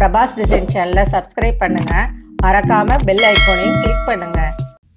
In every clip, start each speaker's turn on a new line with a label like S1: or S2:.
S1: Prabhas design சேனலை subscribe பண்ணுங்கள் மறக்காமல் பெல் ஐக்கோனையும் கிளிக் பண்ணுங்கள்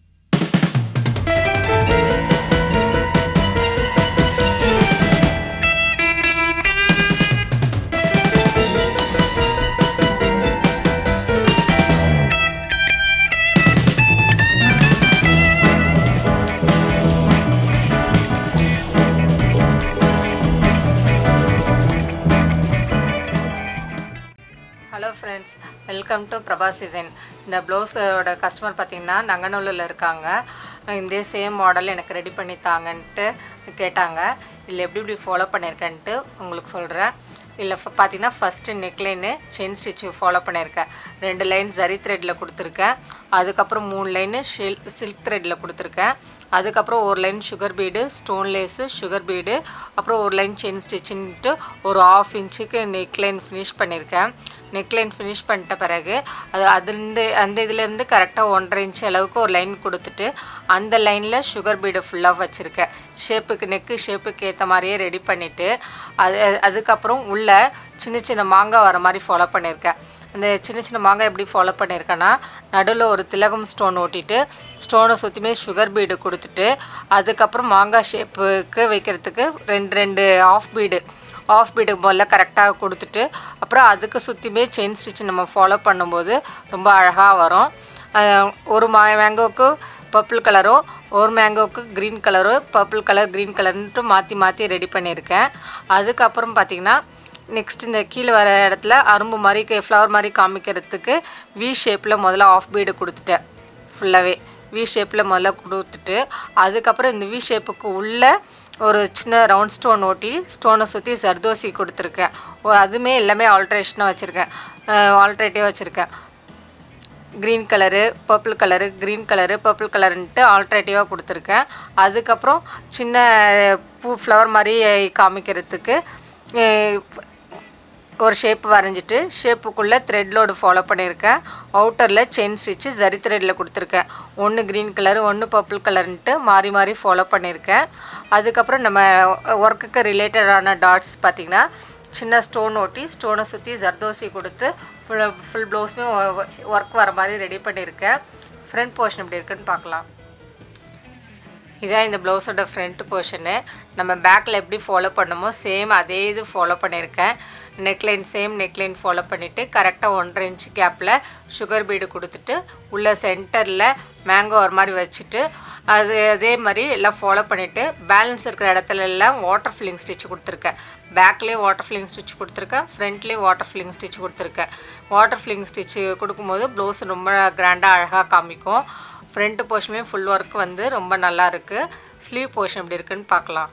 S1: hello friends welcome to Prabhas design இந்த ப்ளவுஸோட கஸ்டமர் பார்த்தீங்கன்னா நங்கநல்லூரில் இருக்காங்க இந்த சேம் மாடல் எனக்கு ரெடி பண்ணி தாங்கன்ட்டு கேட்டாங்க இல்லை எப்படி இப்படி ஃபாலோ பண்ணியிருக்கேன்ட்டு உங்களுக்கு சொல்கிறேன் இல்லை பார்த்தீங்கன்னா first neckline chain stitch follow பண்ணியிருக்கேன் ரெண்டு லைன் ஜரி த்ரெட்டில் கொடுத்துருக்கேன் அதுக்கப்புறம் மூணு லைனு ஷில் சில்க் த்ரெட்டில் கொடுத்துருக்கேன் அதுக்கப்புறம் ஒரு line sugar bead stone lace sugar bead அப்புறம் ஒரு லைன் செயின் ஸ்டிச்சுன்ட்டு ஒரு ஆஃப் இன்ச்சுக்கு நெக்லைன் ஃபினிஷ் பண்ணியிருக்கேன் நெக்லைன் ஃபினிஷ் பண்ணிட்ட பிறகு அது அதுலேருந்து அந்த இதுலேருந்து கரெக்டாக ஒன்றரை இன்ச் அளவுக்கு ஒரு லைன் கொடுத்துட்டு அந்த லைனில் சுகர் பீடு ஃபுல்லாக வச்சுருக்கேன் ஷேப்புக்கு நெக்கு ஷேப்புக்கு ஏற்ற மாதிரியே ரெடி பண்ணிவிட்டு அது அதுக்கப்புறம் உள்ள சின்ன சின்ன மாங்காய் வர மாதிரி ஃபாலோ பண்ணியிருக்கேன் அந்த சின்ன சின்ன மாங்காய் எப்படி ஃபாலோ பண்ணியிருக்கேன்னா நடுவில் ஒரு திலகம் ஸ்டோன் ஓட்டிட்டு ஸ்டோனை சுற்றியுமே சுகர் பீடு கொடுத்துட்டு அதுக்கப்புறம் மாங்காய் ஷேப்புக்கு வைக்கிறதுக்கு ரெண்டு ரெண்டு ஆஃப் பீடு ஆஃப் பீடு முதல்ல கரெக்டாக கொடுத்துட்டு அப்புறம் அதுக்கு சுற்றியுமே செயின் ஸ்டிச் நம்ம ஃபாலோ பண்ணும்போது ரொம்ப அழகாக வரும் அஹ் ஒரு மா மேங்கோவுக்கு பர்பிள் கலரும் ஒரு மேங்கோவுக்கு க்ரீன் கலரும் பர்பிள் கலர் க்ரீன் கலர்ன்ட்டு மாற்றி மாற்றி ரெடி பண்ணியிருக்கேன் அதுக்கப்புறம் பார்த்திங்கன்னா நெக்ஸ்ட் இந்த கீழே வர இடத்துல அரும்பு மாதிரி ஃப்ளவர் மாதிரி காமிக்கிறதுக்கு வி ஷேப்பில் முதல்ல ஆஃப் பீடு கொடுத்துட்டேன் ஃபுல்லாகவே வி ஷேப்பில் முதல்ல கொடுத்துட்டு அதுக்கப்புறம் இந்த வி ஷேப்புக்கு உள்ள ஒரு சின்ன ரவுண்ட் ஸ்டோன் ஓட்டி ஸ்டோனை சுற்றி சர்தோசி கொடுத்துருக்கேன் ஓ அதுவுமே எல்லாமே ஆல்ட்ரேஷனாக வச்சுருக்கேன் ஆல்ட்ரேட்டிவாக வச்சுருக்கேன் green colour purple colour green colour purple கலருன்ட்டு ஆல்ட்ரேட்டிவாக கொடுத்துருக்கேன் அதுக்கப்புறம் சின்ன பூ ஃப்ளவர் மாதிரி காமிக்கிறதுக்கு அஹ், ஒரு ஷேப் வரைஞ்சிட்டு ஷேப்புக்குள்ளே த்ரெட் லோடு ஃபாலோ பண்ணியிருக்கேன் அவுட்டரில் செயின் ஸ்டிச்சு ஜரி த்ரெட்டில் கொடுத்துருக்கேன் ஒன்று க்ரீன் கலர் ஒன்று பர்பிள் கலர்ன்ட்டு மாறி மாறி ஃபாலோ பண்ணியிருக்கேன் அதுக்கப்புறம் நம்ம ஒர்க்குக்கு ரிலேட்டடான டாட்ஸ் பார்த்திங்கன்னா சின்ன ஸ்டோன் ஓட்டி ஸ்டோனை சுற்றி ஜர்தோசி கொடுத்து ஃபுல் ஃபுல் ப்ளவுஸுமே ஒர்க் வர மாதிரி ரெடி பண்ணியிருக்கேன் ஃப்ரண்ட் போர்ஷன் எப்படி இருக்குன்னு பார்க்கலாம் இதான் இந்த ப்ளவுஸோட ஃப்ரண்ட் போர்ஷனு நம்ம பேக்கில் எப்படி ஃபாலோ பண்ணமோ சேம் அதே இது ஃபாலோ பண்ணியிருக்கேன் நெக்லைன் சேம் நெக்லைன் ஃபாலோ பண்ணிவிட்டு கரெக்டாக ஒன்றரை இன்ச் கேப்பில் சுகர் பீடு கொடுத்துட்டு உள்ள சென்டரில் மேங்கோ ஒரு மாதிரி வச்சுட்டு அது அதே மாதிரி எல்லாம் ஃபாலோ பண்ணிவிட்டு பேலன்ஸ் இருக்கிற இடத்துல எல்லாம் வாட்டர் ஃபில்லிங் ஸ்டிச் கொடுத்துருக்கேன் பேக்லேயும் வாட்டர் ஃபில்லிங் ஸ்டிச் கொடுத்துருக்கேன் ஃப்ரண்ட்லேயும் வாட்டர் ஃபில்லிங் ஸ்டிச் கொடுத்துருக்கேன் வாட்டர் ஃபில்லிங் ஸ்டிச் கொடுக்கும்போது ப்ளவுஸ் ரொம்ப கிராண்டாக அழகாக காமிக்கும் ஃப்ரண்ட் போர்ஷனுமே ஃபுல் ஒர்க் வந்து ரொம்ப நல்லா இருக்குது ஸ்லீவ் போர்ஷன் எப்படி இருக்குன்னு பார்க்கலாம்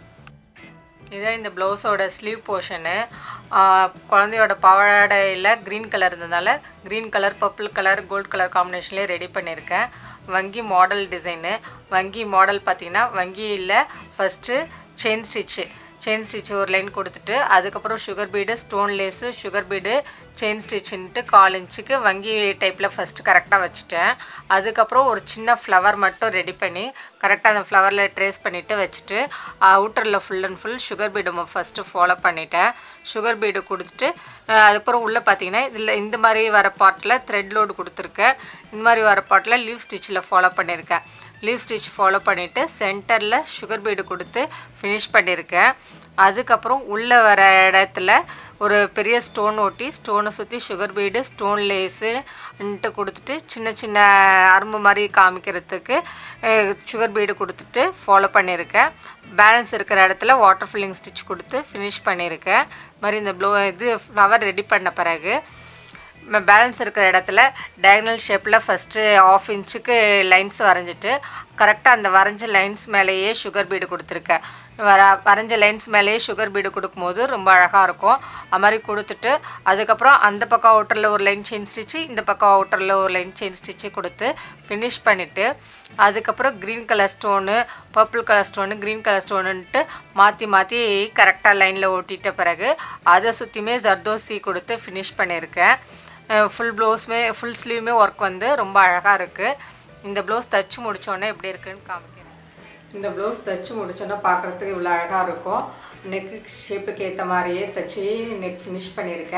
S1: இதான் இந்த ப்ளவுஸோட ஸ்லீவ் போர்ஷனு குழந்தையோட பாவாடையில் க்ரீன் கலர் இருந்ததால் green colour purple colour gold colour காம்பினேஷன்லேயே ரெடி பண்ணியிருக்கேன் வங்கி மாடல் டிசைனு வங்கி மாடல் பார்த்திங்கன்னா வங்கியில் first chain stitch chain stitch ஒரு லைன் கொடுத்துட்டு அதுக்கப்புறம் sugar bead stone lace sugar bead chain ஸ்டிச்சுன்ட்டு கால் இன்ச்சுக்கு வங்கி டைப்பில் ஃபஸ்ட்டு கரெக்டாக வச்சுட்டேன் அதுக்கப்புறம் ஒரு சின்ன ஃப்ளவர் மட்டும் ரெடி பண்ணி கரெக்டாக அந்த ஃப்ளவரில் ட்ரேஸ் பண்ணிவிட்டு வச்சுட்டு அவுட்டரில் full and full sugar bead first follow பண்ணிட்டேன் சுகர் பீடு கொடுத்துட்டு அஹ், அதுக்கப்புறம் உள்ளே பார்த்தீங்கன்னா இதில் இந்த மாதிரி வர பார்ட்டில் த்ரெட் லோடு கொடுத்துருக்கேன் இந்த மாதிரி வர பார்ட்டில் லீவ் ஸ்டிச்சில் ஃபாலோ பண்ணியிருக்கேன் லீவ் ஸ்டிச் ஃபாலோ பண்ணிவிட்டு சென்டரில் சுகர் பீடு கொடுத்து ஃபினிஷ் பண்ணியிருக்கேன் அதுக்கப்புறம் உள்ளே வர இடத்துல ஒரு பெரிய ஸ்டோன் ஒட்டி ஸ்டோனை சுற்றி சுகர் பீடு ஸ்டோன் லேஸுன்ட்டு கொடுத்துட்டு சின்ன சின்ன அரும்பு மாதிரி காமிக்கிறதுக்கு சுகர் பீடு கொடுத்துட்டு ஃபாலோ பண்ணியிருக்கேன் பேலன்ஸ் இருக்கிற இடத்துல வாட்டர் ஃபில்லிங் ஸ்டிச் கொடுத்து ஃபினிஷ் பண்ணியிருக்கேன் இது மாதிரி இந்த ப்ளோ இது ஃப்ளவர் ரெடி பண்ண பிறகு பேலன்ஸ் இருக்கிற இடத்துல டயகனல் ஷேப்பில் ஃபஸ்ட்டு ஆஃப் இன்ச்சுக்கு லைன்ஸ் வரைஞ்சிட்டு கரெக்டாக அந்த வரைஞ்ச லைன்ஸ் மேலேயே சுகர் பீடு கொடுத்துருக்கேன் வர வரைஞ்ச லைன்ஸ் மேலேயே சுகர் பீடு கொடுக்கும்போது ரொம்ப அழகாக இருக்கும் அது மாதிரி கொடுத்துட்டு அதுக்கப்புறம் அந்த பக்கம் அவுட்டரில் ஒரு லைன் செயின் ஸ்டிச்சு இந்த பக்கம் அவுட்டரில் ஒரு லைன் செயின் ஸ்டிச்சு கொடுத்து ஃபினிஷ் பண்ணிவிட்டு அதுக்கப்புறம் green colour stone purple colour stone green colour ஸ்டோனுன்ட்டு மாற்றி மாற்றி கரெக்டாக லைனில் ஓட்டிட்ட பிறகு அதை சுற்றியுமே ஜர்தோசி கொடுத்து ஃபினிஷ் பண்ணியிருக்கேன் ஃபுல் ப்ளவுஸுமே ஃபுல் ஸ்லீவுமே ஒர்க் வந்து ரொம்ப அழகாக இருக்குது இந்த ப்ளவுஸ் தச்சு முடித்தோடனே எப்படி இருக்குன்னு காமிக்கிறேன் இந்த ப்ளவுஸ் தைச்சு முடிச்சோன்னா பார்க்குறதுக்கு இவ்வளோ அழகாக இருக்கும் நெக்கு ஷேப்புக்கு ஏற்ற மாதிரியே தைச்சி நெக் ஃபினிஷ் பண்ணியிருக்கேன்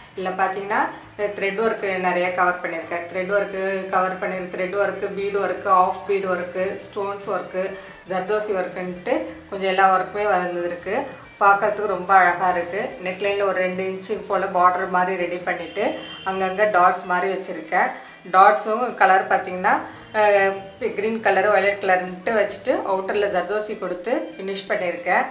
S1: இதில் பார்த்தீங்கன்னா த்ரெட் ஒர்க்கு நிறைய கவர் பண்ணியிருக்கேன் த்ரெட் ஒர்க்கு கவர் பண்ணியிருக்கேன் thread work bead work half bead work stones work zardozi ஒர்க்குன்ட்டு கொஞ்சம் எல்லா ஒர்க்குமே வந்திருக்கு பார்க்கறதுக்கு ரொம்ப அழகாக இருக்குது நெக்லைனில் ஒரு ரெண்டு இன்ச்சு போல் பார்டர் மாதிரி ரெடி பண்ணிவிட்டு அங்கங்கே டாட்ஸ் மாதிரி வச்சுருக்கேன் டாட்ஸும் கலர் பார்த்தீங்கன்னா க்ரீன் கலர் வயலட் கலர்ன்ட்டு வச்சுட்டு அவுட்டரில் ஜர்தோசி கொடுத்து ஃபினிஷ் பண்ணியிருக்கேன்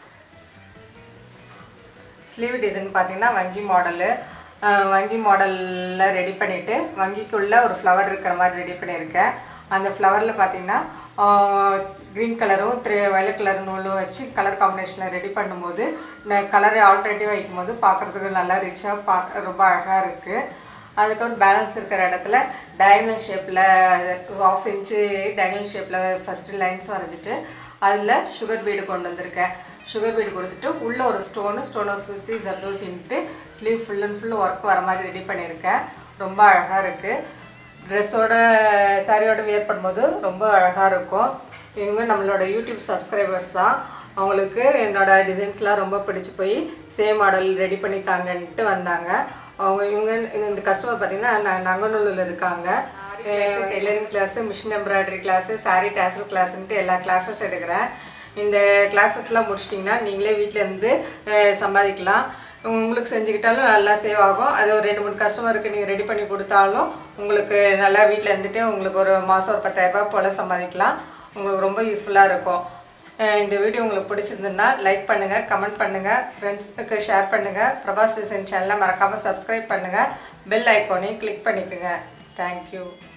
S1: ஸ்லீவ் டிசைன் பார்த்தீங்கன்னா வங்கி மாடலு வங்கி மாடலில் ரெடி பண்ணிவிட்டு வங்கிக்குள்ளே ஒரு ஃப்ளவர் இருக்கிற மாதிரி ரெடி பண்ணியிருக்கேன் அந்த ஃப்ளவரில் பார்த்தீங்கன்னா க்ரீன் கலரும் த்ரீ வயலட் கலர் நூலும் வச்சு கலர் காம்பினேஷனில் ரெடி பண்ணும்போது கலர் ஆல்டர்னேட்டிவாக வைக்கும்போது பார்க்குறதுக்கு நல்லா ரிச்சாக பார்க்க ரொம்ப அழகாக இருக்குது அதுக்கப்புறம் பேலன்ஸ் இருக்கிற இடத்துல டயங்கல் ஷேப்பில் ஆஃப் இன்ச்சு டயங்கல் ஷேப்பில் ஃபஸ்ட்டு லைன்ஸ் வரைஞ்சிட்டு அதில் சுகர் பீடு கொண்டு வந்திருக்கேன் சுகர் பீடு கொடுத்துட்டு உள்ளே ஒரு ஸ்டோனு ஸ்டோனை சுற்றி ஜர்தோசின்ட்டு sleeve full and full work வர மாதிரி ரெடி பண்ணியிருக்கேன் ரொம்ப அழகாக இருக்குது ட்ரெஸ்ஸோட சாரியோட வியர் பண்ணும்போது ரொம்ப அழகாக இருக்கும் இவங்க நம்மளோட யூடியூப் சப்ஸ்கிரைபர்ஸ் தான் அவங்களுக்கு என்னோட டிசைன்ஸ்லாம் ரொம்ப பிடிச்சி போய் சேம் மாடல் ரெடி பண்ணி தாங்கன்ட்டு வந்தாங்க அவங்க இவங்க இந்த கஸ்டமர் பார்த்தீங்கன்னா ந- நங்கநல்லூரில் இருக்காங்க tailoring class machine embroidery class saree tassel கிளாஸுன்ட்டு எல்லா கிளாஸஸ் எடுக்கிறேன் இந்த கிளாஸஸ்லாம் முடிச்சிட்டிங்கன்னா நீங்களே வீட்டில் இருந்து அஹ், சம்பாதிக்கலாம் உங்களுக்கு செஞ்சுக்கிட்டாலும் நல்லா சேவ் ஆகும் அது ஒரு ரெண்டு மூணு கஸ்டமருக்கு நீங்கள் ரெடி பண்ணி கொடுத்தாலும் உங்களுக்கு நல்லா வீட்டில் இருந்துட்டு உங்களுக்கு ஒரு மாதம் ஒரு பத்தாயிரரூபா போல் சம்பாதிக்கலாம் உங்களுக்கு ரொம்ப யூஸ்ஃபுல்லாக இருக்கும் அஹ் இந்த வீடியோ உங்களுக்கு பிடிச்சிருந்ததுன்னா லைக் பண்ணுங்கள் கமெண்ட் பண்ணுங்கள் ஃப்ரெண்ட்ஸுக்கு ஷேர் பண்ணுங்கள் பிரபாஸ் டிசைன் சேனலை மறக்காமல் சப்ஸ்கிரைப் பண்ணுங்கள் பெல் ஐக்கானையும் கிளிக் பண்ணிக்கோங்க தேங்க்யூ